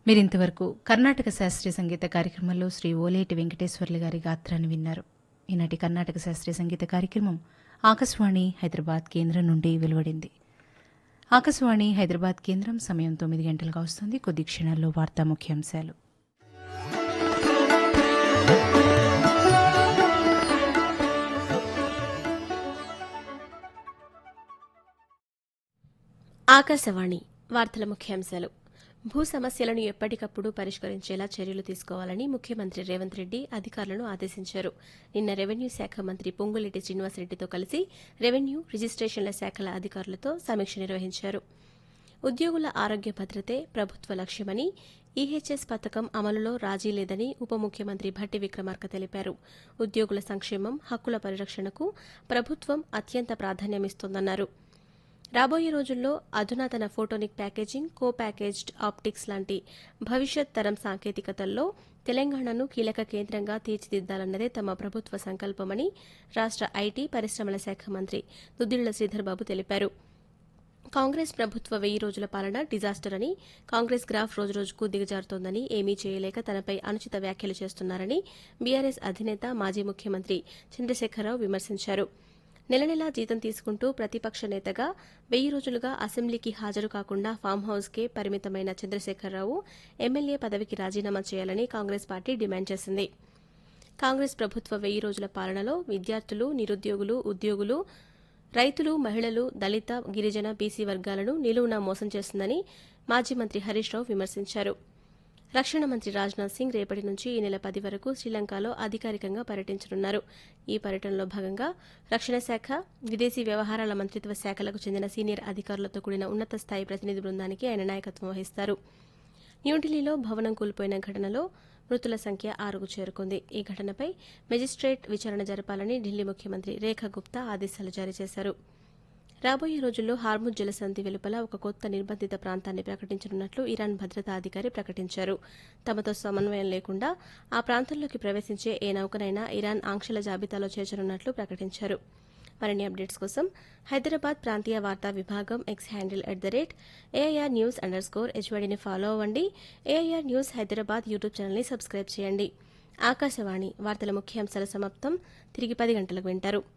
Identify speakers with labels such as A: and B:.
A: మీరింతవరకు కర్ణాటక శాస్త్రీయ సంగీత కార్యక్రమంలో శ్రీ ఓలేటి వెంకటేశ్వర్లు గారి గాత్రాన్ని విన్నారు ఈనాటి కర్ణాటక శాస్త్రీయ సంగీత కార్యక్రమం ఆకాశవాణి హైదరాబాద్ కేంద్రం నుండి వెలువడింది ఆకాశవాణి హైదరాబాద్ కేంద్రం సమయం తొమ్మిది గంటలుగా వస్తుంది కొద్ది క్షణాల్లో వార్తా ముఖ్యాంశాలు
B: ఆకాశవాణి వార్తల ముఖ్యాంశాలు భూ సమస్యలను ఎప్పటికప్పుడు పరిష్కరించేలా చర్యలు తీసుకోవాలని ముఖ్యమంత్రి రేవంత్ రెడ్డి అధికారులను ఆదేశించారు నిన్న రెవెన్యూ శాఖ మంత్రి పొంగులేటి శ్రీనివాసరెడ్డితో కలిసి రెవెన్యూ రిజిస్ట్రేషన్ల శాఖల అధికారులతో సమీక్ష నిర్వహించారు ఉద్యోగుల ఆరోగ్య భద్రతే ప్రభుత్వ లక్ష్యమని ఈహెచ్ఎస్ పథకం అమలులో రాజీ లేదని ఉప ముఖ్యమంత్రి భట్టి విక్రమార్క తెలిపారు ఉద్యోగుల సంక్షేమం హక్కుల పరిరక్షణకు ప్రభుత్వం అత్యంత ప్రాధాన్యమిస్తోందన్నారు రాబోయే రోజుల్లో అధునాతన photonic packaging co packaged optics లాంటి భవిష్యత్ తరం సాంకేతికతల్లో తెలంగాణను కీలక కేంద్రంగా తీర్చిదిద్దాలన్నదే తమ ప్రభుత్వ సంకల్పమని రాష్ట ఐటీ పరిశ్రమల శాఖ మంత్రి దుద్దిళ్ల శ్రీధర్బాబు తెలిపారు కాంగ్రెస్ ప్రభుత్వ వెయ్యి రోజుల పాలన డిజాస్టర్ అని కాంగ్రెస్ గ్రాఫ్ రోజురోజుకు దిగజారుతోందని ఏమీ చేయలేక తనపై అనుచిత వ్యాఖ్యలు చేస్తున్నారని బీఆర్ఎస్ అధినేత మాజీ ముఖ్యమంత్రి చంద్రశేఖరరావు విమర్శించారు నెల నెలా జీతం తీసుకుంటూ ప్రతిపక్ష నేతగా వెయ్యి రోజులుగా అసెంబ్లీకి హాజరు కాకుండా ఫామ్ హౌస్కే పరిమితమైన చంద్రశేఖరరావు ఎమ్మెల్యే పదవికి రాజీనామా చేయాలని కాంగ్రెస్ పార్టీ డిమాండ్ చేసింది కాంగ్రెస్ ప్రభుత్వ వెయ్యి రోజుల పాలనలో విద్యార్థులు నిరుద్యోగులు ఉద్యోగులు రైతులు మహిళలు దళిత గిరిజన బీసీ వర్గాలను నిలువునా మోసం చేస్తుందని మాజీ మంత్రి హరీష్ రావు విమర్శించారు రక్షణ మంత్రి రాజ్నాథ్ సింగ్ రేపటి నుంచి ఈ నెల పది వరకు శ్రీలంకలో అధికారికంగా పర్యటించనున్నారు ఈ పర్యటనలో భాగంగా రక్షణ శాఖ విదేశీ వ్యవహారాల మంత్రిత్వ శాఖలకు చెందిన సీనియర్ అధికారులతో కూడిన ఉన్నత స్థాయి ప్రతినిధి బృందానికి ఆయన నాయకత్వం వహిస్తారు న్యూఢిల్లీలో భవనం కూలిపోయిన ఘటనలో మృతుల సంఖ్య ఆరుకు చేరుకుంది ఈ ఘటనపై మెజిస్ట్రేట్ విచారణ జరపాలని ఢిల్లీ ముఖ్యమంత్రి రేఖా గుప్తా ఆదేశాలు జారీ చేశారు రాబోయే రోజుల్లో హార్ముజ్ జలసంధి వెలుపల ఒక కొత్త నిర్బంధిత ప్రాంతాన్ని ప్రకటించనున్నట్లు ఇరాన్ భద్రతా అధికారి ప్రకటించారు తమతో సమన్వయం లేకుండా ఆ ప్రాంతంలోకి ప్రవేశించే ఏ నౌకనైనా ఇరాన్ ఆంక్షల జాబితాలో చేర్చనున్నట్లు ప్రకటించారు మరిన్ని అప్డేట్స్ కోసం హైదరాబాద్ ప్రాంతీయ వార్తా విభాగం X handle at the rate AIR news underscore హెచ్వడిని ఫాలో అవ్వండి ఏఐఆర్ న్యూస్ హైదరాబాద్ యూట్యూబ్ ఛానల్ని సబ్స్క్రైబ్ చేయండి ఆకాశవాణి వార్తల ముఖ్యాంశాల సమాప్తం తిరిగి పది గంటలకు వింటారు